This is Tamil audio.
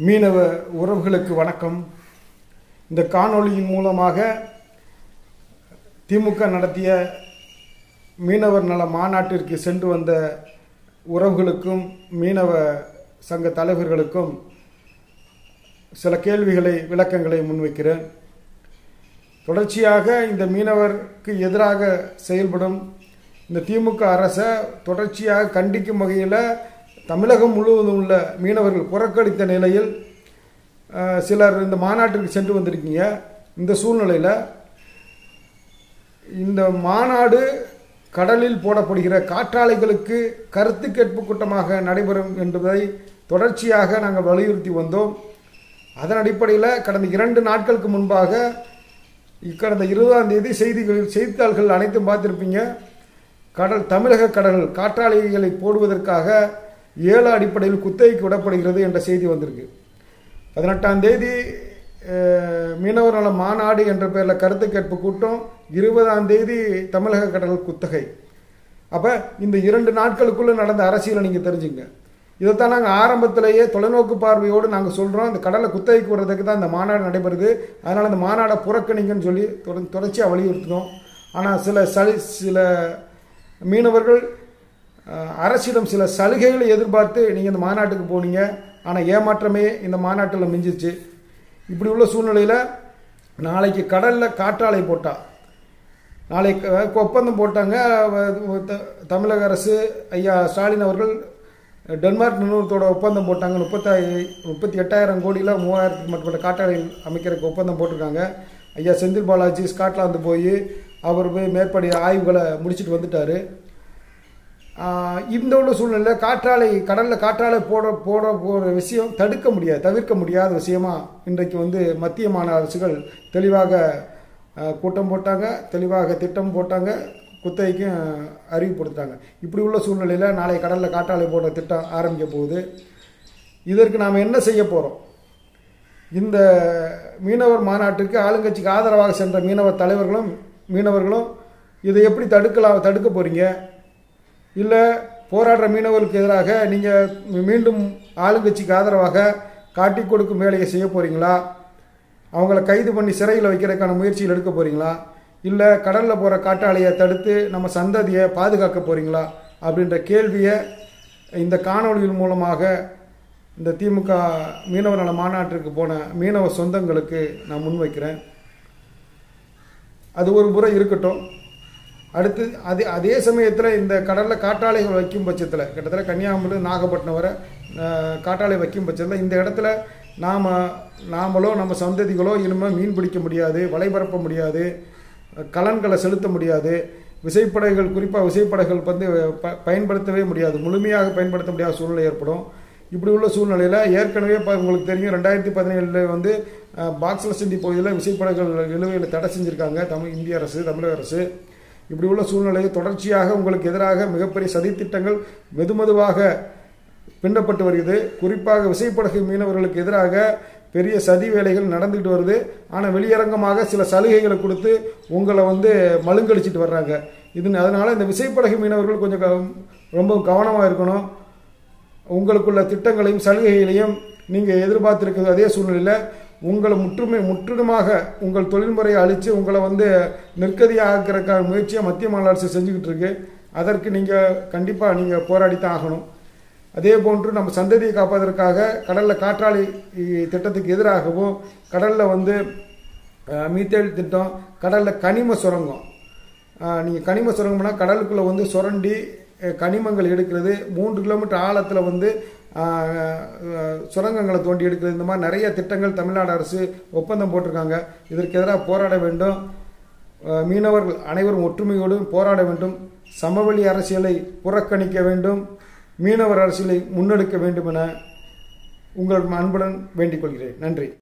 மீனவ உறவுகளுக்கு வணக்கம் இந்த காணொளியின் மூலமாக திமுக நடத்திய மீனவர் நல மாநாட்டிற்கு சென்று வந்த உறவுகளுக்கும் மீனவ சங்க தலைவர்களுக்கும் சில கேள்விகளை விளக்கங்களை முன்வைக்கிறேன் தொடர்ச்சியாக இந்த மீனவருக்கு எதிராக செயல்படும் இந்த திமுக அரசை தொடர்ச்சியாக கண்டிக்கும் வகையில் தமிழகம் முழுவதும் உள்ள மீனவர்கள் புறக்கணித்த நிலையில் அஹ், சிலர் இந்த மாநாட்டிற்கு சென்று வந்திருக்கீங்க இந்த சூழ்நிலையில் இந்த மாநாடு கடலில் போடப்படுகிற காற்றாலைகளுக்கு கருத்து கேட்பு கூட்டமாக நடைபெறும் என்பதை தொடர்ச்சியாக நாங்கள் வலியுறுத்தி வந்தோம் அதன் அடிப்படையில் கடந்த இரண்டு நாட்களுக்கு முன்பாக கடந்த இருபதாம் தேதி செய்திகளில் செய்தித்தாள்கள் அனைத்தும் பார்த்துருப்பீங்க கடல் தமிழக கடல்கள் காற்றாலைகளை போடுவதற்காக ஏல அடிப்படையில் குத்தகைக்கு விடப்படுகிறது என்ற செய்தி வந்திருக்கு பதினெட்டாம் தேதி அஹ், மீனவர் நல மாநாடு என்ற பெயரில் கருத்து கேட்பு கூட்டம் இருபதாம் தேதி தமிழக கடல் குத்தகை அப்போ இந்த இரண்டு நாட்களுக்குள்ள நடந்த அரசியலை நீங்கள் தெரிஞ்சுங்க இதைத்தான் நாங்கள் ஆரம்பத்திலேயே தொலைநோக்கு பார்வையோடு நாங்கள் சொல்கிறோம் இந்த கடலை குத்தகைக்கு விடுறதுக்கு தான் இந்த மாநாடு நடைபெறுது அதனால் இந்த மாநாடை புறக்கணிங்கன்னு சொல்லி தொடர் தொடர்ச்சியாக வலியுறுத்தினோம் ஆனால் சில சலி சில மீனவர்கள் அஹ், அரசிடம் சில சலுகைகளை எதிர்பார்த்து நீங்கள் இந்த மாநாட்டுக்கு போனீங்க ஆனால் ஏமாற்றமே இந்த மாநாட்டில் மிஞ்சிச்சு இப்படி உள்ள சூழ்நிலையில் நாளைக்கு கடலில் காற்றாலை போட்டா நாளைக்கு அஹ், ஒப்பந்தம் போட்டாங்க அஹ், த- தமிழக அரசு ஐயா ஸ்டாலின் அவர்கள் டென்மார்க் நிறுவனத்தோட ஒப்பந்தம் போட்டாங்க முப்பத்தாயி முப்பத்தி எட்டாயிரம் கோடியில் மூவாயிரத்துக்கு மேற்பட்ட காற்றாலை அமைக்கிறதுக்கு ஒப்பந்தம் போட்டிருக்காங்க ஐயா செந்தில் பாலாஜி ஸ்காட்லாந்து போய் அவர் போய் மேற்படி ஆய்வுகளை முடிச்சிட்டு வந்துட்டாரு ஆஹ் இந்த உள்ள சூழ்நிலையில் காற்றாலை கடலில் காற்றாலை போட போட போகிற விஷயம் தடுக்க முடியாது தவிர்க்க முடியாத விஷயமா இன்றைக்கு வந்து மத்திய மாநில அரசுகள் தெளிவாக ஆஹ், கூட்டம் போட்டாங்க தெளிவாக திட்டம் போட்டாங்க குத்தகைக்கும் அறிவு கொடுத்தாங்க இப்படி உள்ள சூழ்நிலையில் நாளை கடலில் காற்றாலை போடுற திட்டம் ஆரம்பிக்க போகுது இதற்கு நாம் என்ன செய்ய போகிறோம் இந்த மீனவர் மாநாட்டுக்கு ஆளுங்கட்சிக்கு ஆதரவாக சென்ற மீனவர் தலைவர்களும் மீனவர்களும் இதை எப்படி தடுக்கலாம் தடுக்க போகிறீங்க இல்லை போராடுற மீனவர்களுக்கு எதிராக நீங்கள் மீண்டும் ஆளுங்கட்சிக்கு ஆதரவாக காட்டி கொடுக்கும் வேலையை செய்ய போகிறீங்களா அவங்கள கைது பண்ணி சிறையில் வைக்கிறதுக்கான முயற்சியில் எடுக்க போகிறீங்களா இல்லை கடலில் போகிற காற்றாலையை தடுத்து நம்ம சந்ததியை பாதுகாக்க போகிறீங்களா அப்படின்ற கேள்வியை இந்த காணொளியின் மூலமாக இந்த திமுக மீனவர் நல மாநாட்டிற்கு போன மீனவ சொந்தங்களுக்கு நான் முன்வைக்கிறேன் அது ஒரு புறம் இருக்கட்டும் அடுத்து அதே அதே சமயத்தில் இந்த கடலில் காற்றாலைகள் வைக்கும் பட்சத்தில் கிட்டத்தட்ட கன்னியாகுமரி நாகப்பட்டினம் வரை அஹ், காற்றாலை வைக்கும் பட்சத்தில் இந்த இடத்துல நாம் நாமளோ நம்ம சந்ததிகளோ இனிமேல் மீன் பிடிக்க முடியாது வலை பரப்ப முடியாது கலன்களை செலுத்த முடியாது விசைப்படகுகள் குறிப்பாக விசைப்படகுகள் வந்து ப பயன்படுத்தவே முடியாது முழுமையாக பயன்படுத்த முடியாத சூழ்நிலை ஏற்படும் இப்படி உள்ள சூழ்நிலையில் ஏற்கனவே இப்போ உங்களுக்கு தெரியும் ரெண்டாயிரத்தி பதினேழில் வந்து பாக்ஸில் சிந்தி பகுதியில் விசைப்படகுகள் நிலுவையில் தடை செஞ்சுருக்காங்க தமிழ் இந்திய அரசு தமிழக அரசு இப்படி உள்ள சூழ்நிலையில் தொடர்ச்சியாக உங்களுக்கு எதிராக மிகப்பெரிய சதித்திட்டங்கள் மெதுமெதுவாக பின்னப்பட்டு வருகிறது குறிப்பாக விசைப்படகு மீனவர்களுக்கு எதிராக பெரிய சதி வேலைகள் நடந்துகிட்டு வருது ஆனால் வெளியரங்கமாக சில சலுகைகளை கொடுத்து உங்களை வந்து மழுங்கடிச்சிட்டு வர்றாங்க இது அதனால் இந்த விசைப்படகு மீனவர்கள் கொஞ்சம் கவ- ரொம்ப கவனமாக இருக்கணும் உங்களுக்குள்ள திட்டங்களையும் சலுகைகளையும் நீங்கள் எதிர்பார்த்திருக்கிற அதே சூழ்நிலையில் உங்களை முற்றுமை முற்றிலுமாக உங்கள் தொழில்முறையை அழித்து உங்களை வந்து நிற்கதியாக்கிறதுக்கான முயற்சியை மத்திய மாநில அரசு செஞ்சுக்கிட்டு இருக்கு அதற்கு நீங்கள் கண்டிப்பாக நீங்கள் போராடித்தான் ஆகணும் அதே போன்று நம்ம சந்ததியை காப்பதற்காக கடலில் காற்றாலை இ- திட்டத்துக்கு எதிராகவும் கடலில் வந்து அஹ், மீத்தேல் திட்டம் கடலில் கனிம சுரங்கம் நீங்கள் கனிம சுரங்கம்னா கடலுக்குள்ளே வந்து சுரண்டி அஹ், கனிமங்கள் எடுக்கிறது மூன்று கிலோமீட்டர் ஆழத்தில் வந்து அஹ், அஹ், சுரங்கங்களை தோண்டி எடுக்கிறது இந்த மாதிரி நிறைய திட்டங்கள் தமிழ்நாடு அரசு ஒப்பந்தம் போட்டிருக்காங்க இதற்கு எதிராக போராட வேண்டும் அஹ், மீனவர்கள் அனைவரும் ஒற்றுமையோடு போராட வேண்டும் சமவெளி அரசியலை புறக்கணிக்க வேண்டும் மீனவர் அரசியலை முன்னெடுக்க வேண்டும் என உங்கள் அன்புடன் வேண்டிக் கொள்கிறேன் நன்றி